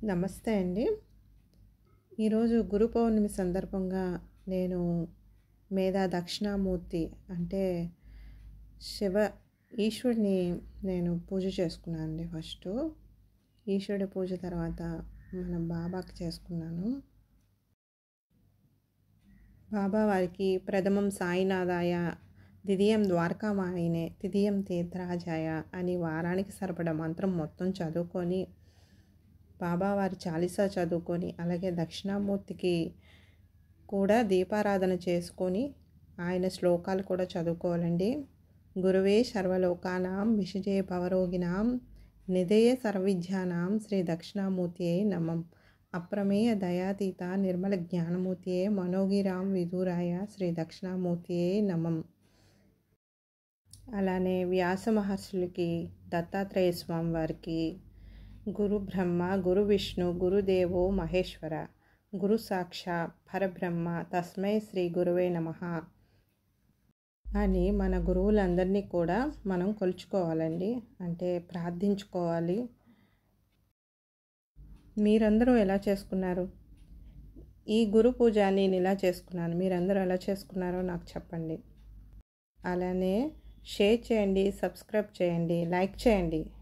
నమస్తే అండి ఈరోజు గురు పౌర్ణమి సందర్భంగా నేను మేధా దక్షిణామూర్తి అంటే శివ ఈశ్వరుని నేను పూజ చేసుకున్నాను అండి ఫస్ట్ ఈశ్వరుడి పూజ తర్వాత మన బాబాకి చేసుకున్నాను బాబా వారికి ప్రథమం సాయినాథాయ ద్వితీయం ద్వారకామాయినే తృతీయం తీర్థరాజాయ అని వారానికి సరిపడ మంత్రం మొత్తం చదువుకొని బాబావారి చాలీసా చదువుకొని అలాగే దక్షిణామూర్తికి కూడా దీపారాధన చేసుకొని ఆయన శ్లోకాలు కూడా చదువుకోవాలండి గురువే సర్వలోకానాం విషజే భవరోగినాం నిధేయ సర్వవిద్యానాం శ్రీ దక్షిణామూర్తియే నమం అప్రమేయ దయాతీత నిర్మల జ్ఞానమూర్తియే మనోగిరాం విదూరాయ శ్రీ దక్షిణామూర్తియే నమం అలానే వ్యాస మహర్షులకి దత్తాత్రేయ స్వామి వారికి గురు బ్రహ్మ గురు విష్ణు గురుదేవో మహేశ్వర గురు సాక్ష పరబ్రహ్మ తస్మై శ్రీ గురువే నమ అని మన గురువులందరినీ కూడా మనం కొలుచుకోవాలండి అంటే ప్రార్థించుకోవాలి మీరందరూ ఎలా చేసుకున్నారు ఈ గురు పూజ నేను ఇలా చేసుకున్నాను మీరందరూ ఎలా చేసుకున్నారో నాకు చెప్పండి అలానే షేర్ చేయండి సబ్స్క్రైబ్ చేయండి లైక్ చేయండి